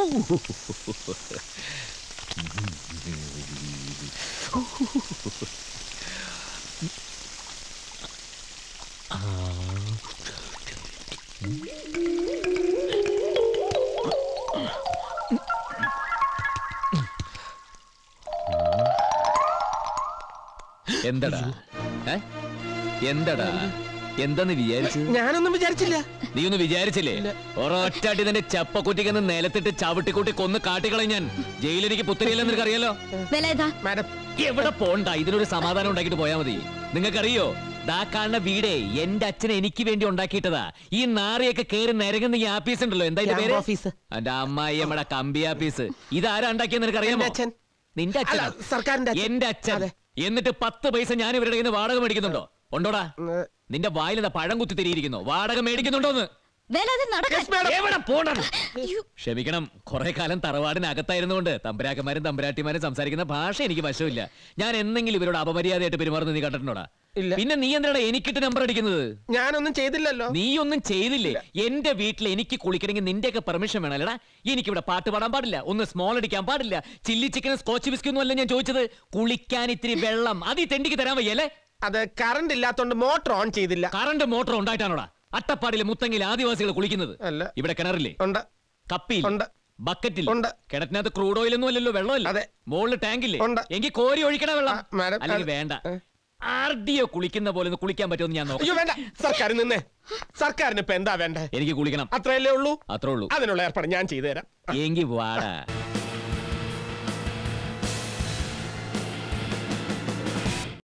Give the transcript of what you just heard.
എന്തടാ ഏ? എന്തടാ എന്താന്ന് വിചാരിച്ചു ഞാനൊന്നും വിചാരിച്ചില്ല നീ ഒന്ന് വിചാരിച്ചില്ലേ ഒരൊറ്റാട്ടി നിന്റെ ചപ്പക്കുറ്റിക്കെന്ന് നിലത്തിട്ട് ചവിട്ടിക്കൂട്ടി കൊന്ന് കാട്ടിക്കളയും ഞാൻ ജയിലെനിക്ക് പുത്തരിയല്ലെന്ന് നിനക്കറിയാലോ വില ഏതാ മാഡം എവിടെ പോണ്ട ഇതിനൊരു സമാധാനം ഉണ്ടാക്കിട്ട് പോയാ മതി നിങ്ങൾക്കറിയോ ദാ കാണുന്ന വീടേ എന്റെ അച്ഛൻ എനിക്ക് വേണ്ടി ഉണ്ടാക്കിയിട്ടതാ ഈ നാറിയൊക്കെ കേറി നിരങ്ങുന്ന ഈ ആപ്പീസ് ഉണ്ടല്ലോ എന്താ ഇതിന്റെ ക്യാമ്പ് പേര് ഓഫീസ്. എന്റെ അമ്മായി നമ്മുടെ കമ്പി ആപ്പീസ് ഇതാരാ ഉണ്ടാക്കിയെന്ന് നിനക്കറിയാമോ എന്റെ അച്ഛൻ. നിന്റെ അച്ഛൻ അല്ല, സർക്കാരിന്റെ അച്ഛൻ. എന്റെ അച്ഛൻ അതെ. എന്നിട്ട് പത്ത് പൈസ ഞാൻ ഇവരുടെ കയ്യിൽ നിന്ന് വാടക മേടിക്കുന്നുണ്ടോ ഉണ്ടോടാ ഏ, നിന്റെ വായിൽ എന്താ പഴം കുത്തി തിരിയിരിക്കുന്നു വാടക മേടിക്കുന്നുണ്ടോന്ന് വില അത് നടക്കാൻ എവിടെ പോണം അയ്യോ, ക്ഷമിക്കണം കുറെ കാലം തറവാടിനകത്തായിരുന്നുകൊണ്ട് തമ്പുരാക്കന്മാരും തമ്പുരാട്ടിമാരും സംസാരിക്കുന്ന ഭാഷ എനിക്ക് വശമില്ല ഞാൻ എന്തെങ്കിലും ഇവരോട് അപമര്യാദയായിട്ട് പെരുമാറുന്നത് നീ കണ്ടിട്ടുണ്ടോടാ ഇല്ല. പിന്നെ നീ എന്തിനാ എനിക്കിട്ട് നമ്പർ അടിക്കുന്നത് ഞാനൊന്നും ചെയ്തില്ലല്ലോ നീ ഒന്നും ചെയ്തില്ലേ എന്റെ വീട്ടിൽ എനിക്ക് കുളിക്കണമെങ്കിൽ നിന്റെയൊക്കെ പെർമിഷൻ വേണമല്ലടാ എനിക്കിവിടെ പാട്ട് പാടാൻ പാടില്ല ഒന്ന് സ്മോൾ അടിക്കാൻ പാടില്ല ചില്ലി ചിക്കൻ സ്കോച്ച് ബിസ്കി ഒന്നും അല്ല ഞാൻ ചോദിച്ചത് കുളിക്കാൻ ഇത്തിരി വെള്ളം അത് ഈ തെണ്ടിക്ക് തരാൻ വയ്യല്ലേ അത് കറണ്ട് ഇല്ലാത്തോണ്ട് മോട്ടർ ഓൺ ചെയ്തില്ല കറണ്ട് മോട്ടോർ ഉണ്ടായിട്ടാണോടാ അട്ടപ്പാടിയിലെ മുത്തങ്ങിലെ ആദിവാസികൾ കുളിക്കുന്നത് അല്ല. ഇവിടെ കിണറില്ലേ ഉണ്ട് കപ്പിയിൽ ഉണ്ട്. ബക്കറ്റിൽ ഉണ്ട്. കിണറ്റിനകത്ത് ക്രൂഡ് ഓയിൽ ഒന്നും അല്ലല്ലോ വെള്ളമല്ല അതെ. മുകളിൽ ടാങ്കില്ലേ ഉണ്ട്. എങ്കിൽ കോരി ഒഴിക്കണ വെള്ളം ആ, മാഡം, അല്ലെങ്കിൽ അത്- വേണ്ട ഏ? ആർ ഡി ഒ കുളിക്കുന്ന പോലെ ഒന്ന് കുളിക്കാൻ പറ്റുമെന്ന് ഞാൻ നോക്കാം അയ്യോ വേണ്ട സർക്കാർ നിന്നേ സർക്കാരിന് ഇപ്പൊ എന്താ വേണ്ടേ എനിക്ക് കുളിക്കണം അത്രയല്ലേ ഉള്ളൂ അത്രേ ഉള്ളൂ അതിനുള്ള ഏർപ്പാട് ഞാൻ ചെയ്തു തരാം എങ്കി വാടാ